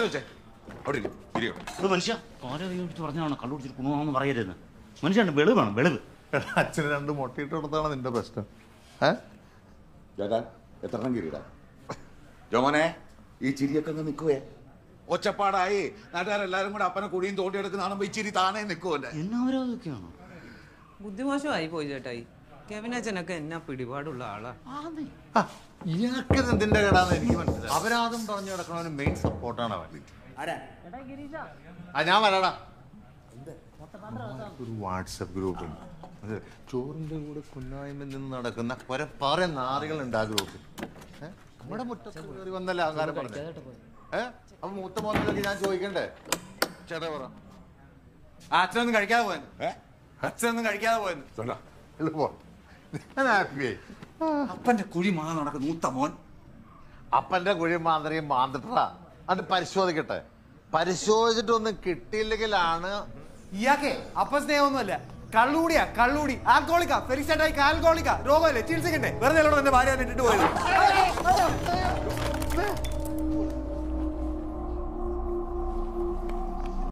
അവിടെ വെച്ചേ അവിടെ ഇരി, ഇരിയോ ഇത് മനുഷ്യ കാലം കൈ പറഞ്ഞാണ് കള്ളു കുടിച്ചിട്ട് കുണുവാണെന്ന് പറയരുതെന്ന് മനുഷ്യണ്ട് വെളിവ് വേണം വെളിവ് എടാ, അച്ഛന് രണ്ട് മുട്ടയിട്ട് കൊടുത്താണ് നിന്റെ പ്രശ്നം ഏ ചേട്ടാ എത്ര എണ്ണം കീറിയിടാ ജോമോനെ ഈ ചിരിയൊക്കെ അങ്ങ് നിൽക്കുവേ ഒച്ചപ്പാടായി നാട്ടുകാരെല്ലാരും കൂടെ അപ്പനെ കുഴിയും തോണ്ടിയെടുക്കുന്ന കാണുമ്പോ ഈ ചിരി താനേ നിൽക്കുമല്ലേ എന്നാവരും അതൊക്കെയാണോ ബുദ്ധിമോശമായി പോയി ചേട്ടായി കെവിനച്ഛനൊക്കെ എന്നാ പിടിപാടുള്ള ആളാ ആ, ഇയാൾക്ക് ഇത് എന്തിന്റെ കേടാന്ന് എനിക്ക് മനസ്സിലായി അപരാധം പറഞ്ഞു കിടക്കണവന് മെയിൻ സപ്പോർട്ടാണ് അവൻ ആ ഞാൻ വരാടാ ഒരു വാട്സപ്പ് ഗ്രൂപ്പ് ഉണ്ട് അത് ചോറിന്റെ കൂടെ കുന്നായ്മ നിന്ന് നടക്കുന്ന കുറെ പറ നാറികളുണ്ട് ആ ഗ്രൂപ്പിൽ ഏ? നമ്മുടെ മുറ്റത്ത് കയറി വന്നല്ല അഹങ്കാരം പറഞ്ഞു ഏഹ് അപ്പൊ മൂത്ത മോനിലേക്ക് ഞാൻ ചോദിക്കണ്ടേ ചേട്ടാ പറ ആ അച്ഛനൊന്നും കഴിക്കാതെ പോയെന്ന് അച്ഛനൊന്നും കഴിക്കാതെ പോയെന്ന് ചേട്ടാ എളുപ്പം ഞാൻ ഹാപ്പിയായി അപ്പന്റെ കുഴി മാ നടക്കുന്ന മൂത്ത മോൻ അപ്പന്റെ കുഴി മാന്ത്രിയും മാന്തിട്ടാ അത് പരിശോധിക്കട്ടെ പരിശോധിച്ചിട്ടൊന്നും കിട്ടിയില്ലെങ്കിലാണ് ഇയാക്കെ അപ്പ സ്നേഹമൊന്നുമല്ല കള്ളൂടിയാ കള്ളൂടി ആൽക്കോളിക്ക ഫെലിക്സൈഡായി ആൽക്കോളിക്ക രോഗമല്ലേ ചികിത്സിക്കണ്ടേ വെറുതെ അല്ലോടെ എന്റെ ഭാര്യ ഇട്ടിട്ട് പോയത്